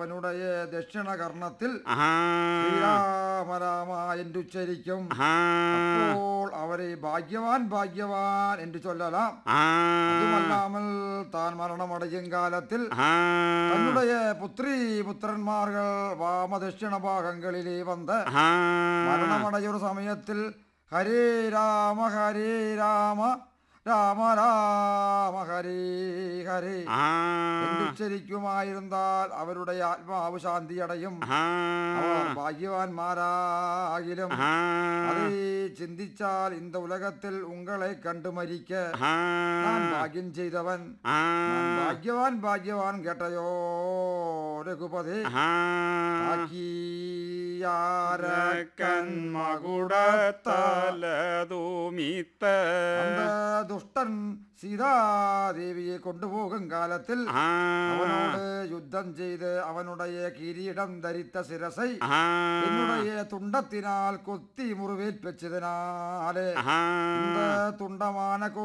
അവനുடைய ദക്ഷിണകർണത്തിൽ ആഹാ ശ്രീരാമ രാമ എന്നുച്ചരിക്കും ആഹാ അപ്പോൾ അവരെ ഭാഗ്യവാൻ ഭാഗ്യവാൻ എന്ന് ചൊല്ലലാം ആ അതുമല്ലാமல் താൻ മരണമടയും കാലത്തിൽ ആ தன்னுடைய புத்திரி புத்திரன்மார்கள் வாம தட்சிண பாகங்களிலே வந்த ആ മരണമടയൊരു സമയത്തിൽ ഹരേ രാമ ഹരേ രാമ രാമ രാമ ഹരേ ഹരേ ആ ഉച്ചരിക്കുമായിരുന്നാൽ അവരുടെ ആത്മാവ് ശാന്തിയടയും ആ അവർ ഭാഗ്യവാന്മാരാകിലും ആ அதை சிந்திச்சால் இந்த உலகத்தில் உங்களை கண்டு மரிக்க ആ நான் பாக்கியம் செய்தவன் ആ நான் பாக்யவான் பாக்யவான் கேட்டையோ രഘുപതി ആ ആക്കിയാരക്കൻ മകുടത്തലതുമിത്ത அந்த துஷ்டன் சீதாதேவியை கொண்டு போகும் காலத்தில் ആ அவனோடு யுத்தம் செய்து அவனுடைய கிரீடம் தரித்த சிரசை ആ என்னுடைய துண்டத்தினால் கொத்தி முறிவேற்பச்சதினாலே ആ இந்த துண்டமான